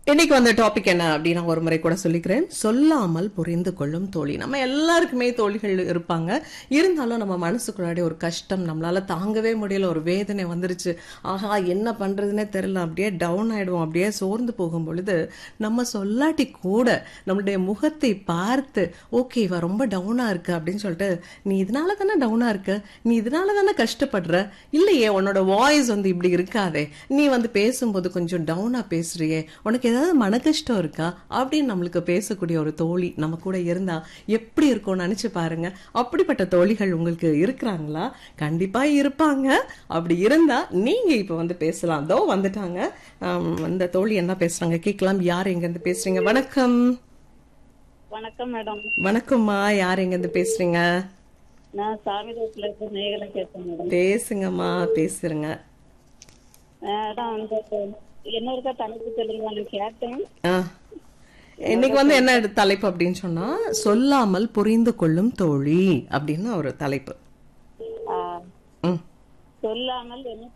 இன்னைக்கு வந்த டாபிக் என்ன அப்படின்னு நான் ஒரு முறை கூட சொல்லிக்கிறேன் சொல்லாமல் புரிந்து கொள்ளும் தோழி நம்ம எல்லாருக்குமே தோழிகள் இருப்பாங்க இருந்தாலும் நம்ம மனசுக்குள்ளாடி ஒரு கஷ்டம் நம்மளால தாங்கவே முடியல ஒரு வேதனை வந்துருச்சு ஆஹா என்ன பண்றதுன்னே தெரியல அப்படியே டவுன் ஆயிடுவோம் அப்படியே சோர்ந்து போகும் பொழுது நம்ம சொல்லாட்டி கூட நம்மளுடைய முகத்தை பார்த்து ஓகே இவ ரொம்ப டவுனா இருக்கு அப்படின்னு சொல்லிட்டு நீ இதனால தானே டவுனா இருக்க நீ இதனால தானே கஷ்டப்படுற இல்லையே உன்னோட வாய்ஸ் வந்து இப்படி இருக்காதே நீ வந்து பேசும்போது கொஞ்சம் டவுனா பேசுறியே உனக்கு ஏதாவது மன கஷ்டம் இருக்கா அப்படின்னு நம்மளுக்கு பேசக்கூடிய ஒரு தோழி நம்ம கூட இருந்தா எப்படி இருக்கும்னு நினைச்சு பாருங்க அப்படிப்பட்ட தோழிகள் உங்களுக்கு இருக்கிறாங்களா கண்டிப்பா இருப்பாங்க அப்படி இருந்தா நீங்க இப்ப வந்து பேசலாம் தோ வந்துட்டாங்க ஆம், அந்த தோழி என்ன பேசுறாங்க கேட்கலாம் யார் எங்க இருந்து பேசுறீங்க வணக்கம் வணக்கம் மேடம் வணக்கம்மா யார் எங்க இருந்து பேசுறீங்க நான் சாமிதோப்புல இருந்து மேகலை பேசுறேன் மேடம் பேசுங்கம்மா பேசுறேங்க மேடம் அந்த என்னொருக்கா தலைப்பு சொல்லுங்க நான் கேட்டேன் ஆ. இன்னைக்கு வந்து என்ன தலைப்பு அப்படின்னு சொன்னா சொல்லாமல் புரிந்து கொள்ளும் தோழி அப்படின்னு ஒரு தலைப்பு ஆ, ம் சொல்லாமல் என்ன